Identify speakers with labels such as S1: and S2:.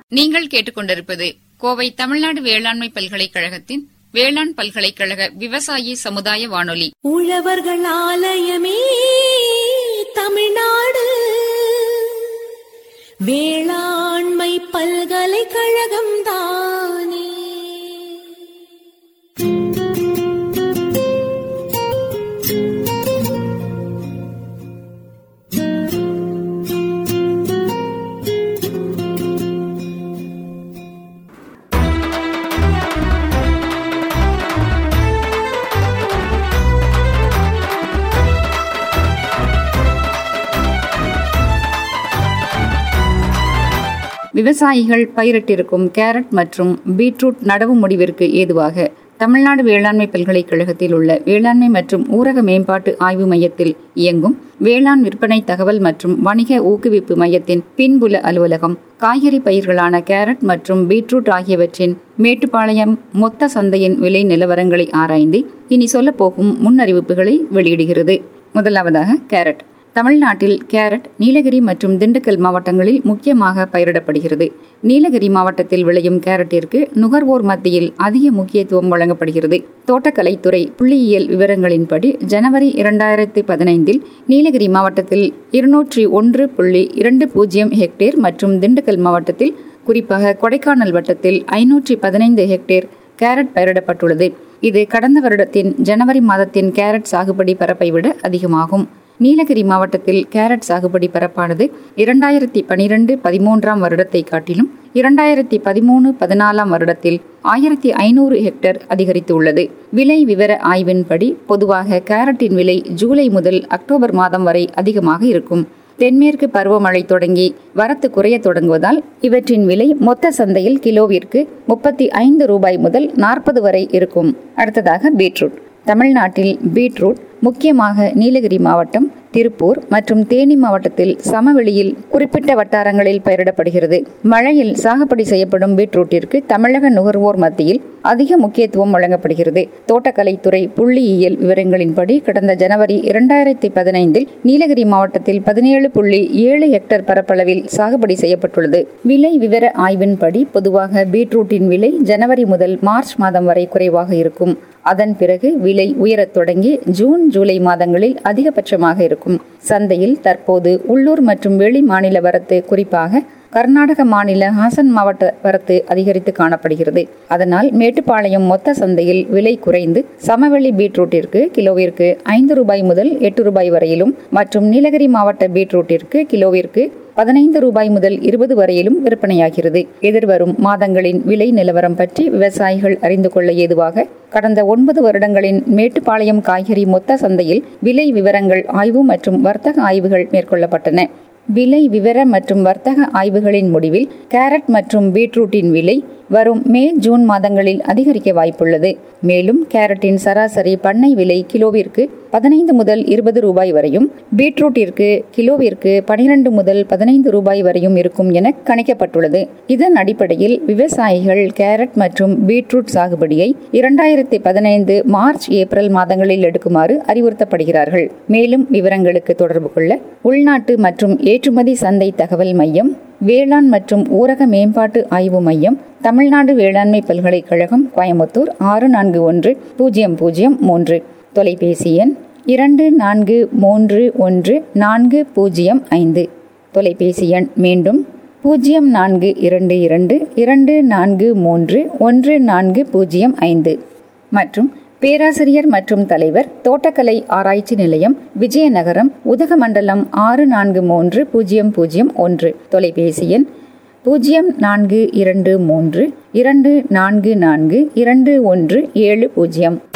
S1: நீங்கள் கேட்டுக்கொண்டிருப்பது கோவை தமிழ்நாடு வேளாண்மை பல்கலைக்கழகத்தின் வேளாண் பல்கலைக்கழக விவசாயி சமுதாய வானொலி
S2: உழவர்கள் ஆலயமே தமிழ்நாடு வேளாண்மை பல்கலைக்கழகம் தானே
S1: விவசாயிகள் பயிரிட்டிருக்கும் கேரட் மற்றும் பீட்ரூட் நடவு முடிவிற்கு ஏதுவாக தமிழ்நாடு வேளாண்மை பல்கலைக்கழகத்தில் உள்ள வேளாண்மை மற்றும் ஊரக மேம்பாட்டு ஆய்வு மையத்தில் இயங்கும் வேளாண் விற்பனை தகவல் மற்றும் வணிக ஊக்குவிப்பு மையத்தின் பின்புல அலுவலகம் காய்கறி பயிர்களான கேரட் மற்றும் பீட்ரூட் ஆகியவற்றின் மேட்டுப்பாளையம் மொத்த சந்தையின் விலை நிலவரங்களை ஆராய்ந்து இனி சொல்லப்போகும் முன்னறிவிப்புகளை வெளியிடுகிறது முதலாவதாக கேரட் தமிழ்நாட்டில் கேரட் நீலகிரி மற்றும் திண்டுக்கல் மாவட்டங்களில் முக்கியமாக பயிரிடப்படுகிறது நீலகிரி மாவட்டத்தில் விளையும் கேரட்டிற்கு நுகர்வோர் மத்தியில் அதிக முக்கியத்துவம் வழங்கப்படுகிறது தோட்டக்கலைத்துறை புள்ளியியல் விவரங்களின்படி ஜனவரி இரண்டாயிரத்தி பதினைந்தில் நீலகிரி மாவட்டத்தில் இருநூற்றி ஒன்று புள்ளி இரண்டு பூஜ்ஜியம் ஹெக்டேர் மற்றும் திண்டுக்கல் மாவட்டத்தில் குறிப்பாக கொடைக்கானல் வட்டத்தில் ஐநூற்றி பதினைந்து ஹெக்டேர் கேரட் பயிரிடப்பட்டுள்ளது இது கடந்த வருடத்தின் ஜனவரி மாதத்தின் கேரட் சாகுபடி பரப்பை விட அதிகமாகும் நீலகிரி மாவட்டத்தில் கேரட் சாகுபடி பரப்பானது இரண்டாயிரத்தி பனிரெண்டு பதிமூன்றாம் வருடத்தை காட்டிலும் இரண்டாயிரத்தி பதிமூணு பதினாலாம் வருடத்தில் ஆயிரத்தி ஐநூறு ஹெக்டேர் அதிகரித்துள்ளது விலை விவர ஆய்வின்படி பொதுவாக கேரட்டின் விலை ஜூலை முதல் அக்டோபர் மாதம் வரை அதிகமாக இருக்கும் தென்மேற்கு பருவமழை தொடங்கி வரத்து குறைய தொடங்குவதால் இவற்றின் விலை மொத்த சந்தையில் கிலோவிற்கு முப்பத்தி ஐந்து ரூபாய் முதல் நாற்பது வரை இருக்கும் அடுத்ததாக பீட்ரூட் தமிழ்நாட்டில் பீட்ரூட் முக்கியமாக நீலகிரி மாவட்டம் திருப்பூர் மற்றும் தேனி மாவட்டத்தில் சமவெளியில் குறிப்பிட்ட வட்டாரங்களில் பயிரிடப்படுகிறது மழையில் சாகுபடி செய்யப்படும் பீட்ரூட்டிற்கு தமிழக நுகர்வோர் மத்தியில் அதிக முக்கியத்துவம் வழங்கப்படுகிறது தோட்டக்கலைத்துறை புள்ளியியல் விவரங்களின்படி கடந்த ஜனவரி இரண்டாயிரத்தி பதினைந்தில் நீலகிரி மாவட்டத்தில் பதினேழு புள்ளி ஏழு ஹெக்டேர் பரப்பளவில் சாகுபடி செய்யப்பட்டுள்ளது விலை விவர ஆய்வின்படி பொதுவாக பீட்ரூட்டின் விலை ஜனவரி முதல் மார்ச் மாதம் வரை குறைவாக இருக்கும் அதன் பிறகு விலை உயரத் தொடங்கி ஜூன் ஜூலை மாதங்களில் அதிகபட்சமாக இருக்கும் சந்தையில் தற்போது உள்ளூர் மற்றும் வெளி மாநில வரத்து குறிப்பாக கர்நாடக மாநில ஹாசன் மாவட்ட வரத்து அதிகரித்து காணப்படுகிறது அதனால் மேட்டுப்பாளையம் மொத்த சந்தையில் விலை குறைந்து சமவெளி பீட்ரூட்டிற்கு கிலோவிற்கு ஐந்து ரூபாய் முதல் எட்டு ரூபாய் வரையிலும் மற்றும் நீலகிரி மாவட்ட பீட்ரூட்டிற்கு கிலோவிற்கு பதினைந்து ரூபாய் முதல் இருபது வரையிலும் விற்பனையாகிறது எதிர்வரும் மாதங்களின் விலை நிலவரம் பற்றி விவசாயிகள் அறிந்து கொள்ள ஏதுவாக கடந்த ஒன்பது வருடங்களின் மேட்டுப்பாளையம் காய்கறி மொத்த சந்தையில் விலை விவரங்கள் ஆய்வு மற்றும் வர்த்தக ஆய்வுகள் மேற்கொள்ளப்பட்டன விலை விவர மற்றும் வர்த்தக ஆய்வுகளின் முடிவில் கேரட் மற்றும் பீட்ரூட்டின் விலை வரும் மே ஜூன் மாதங்களில் அதிகரிக்க வாய்ப்புள்ளது மேலும் கேரட்டின் சராசரி பண்ணை விலை கிலோவிற்கு பதினைந்து முதல் இருபது ரூபாய் வரையும் பீட்ரூட்டிற்கு கிலோவிற்கு பனிரெண்டு முதல் பதினைந்து ரூபாய் வரையும் இருக்கும் என கணிக்கப்பட்டுள்ளது இதன் அடிப்படையில் விவசாயிகள் கேரட் மற்றும் பீட்ரூட் சாகுபடியை இரண்டாயிரத்தி பதினைந்து மார்ச் ஏப்ரல் மாதங்களில் எடுக்குமாறு அறிவுறுத்தப்படுகிறார்கள் மேலும் விவரங்களுக்கு தொடர்பு கொள்ள உள்நாட்டு மற்றும் ஏற்றுமதி சந்தை தகவல் மையம் வேளாண் மற்றும் ஊரக மேம்பாட்டு ஆய்வு மையம் தமிழ்நாடு வேளாண்மை பல்கலைக்கழகம் கோயம்புத்தூர் ஆறு நான்கு ஒன்று பூஜ்ஜியம் பூஜ்ஜியம் மூன்று தொலைபேசி எண் இரண்டு நான்கு மூன்று ஒன்று நான்கு பூஜ்ஜியம் ஐந்து தொலைபேசி எண் மீண்டும் பூஜ்ஜியம் நான்கு இரண்டு இரண்டு இரண்டு நான்கு மூன்று ஒன்று நான்கு பூஜ்ஜியம் ஐந்து மற்றும் பேராசிரியர் மற்றும் தலைவர் தோட்டக்கலை ஆராய்ச்சி நிலையம் விஜயநகரம் உதகமண்டலம் ஆறு நான்கு மூன்று பூஜ்ஜியம் பூஜ்ஜியம் ஒன்று தொலைபேசி எண் பூஜ்ஜியம் நான்கு இரண்டு மூன்று இரண்டு நான்கு நான்கு இரண்டு ஒன்று ஏழு பூஜ்ஜியம்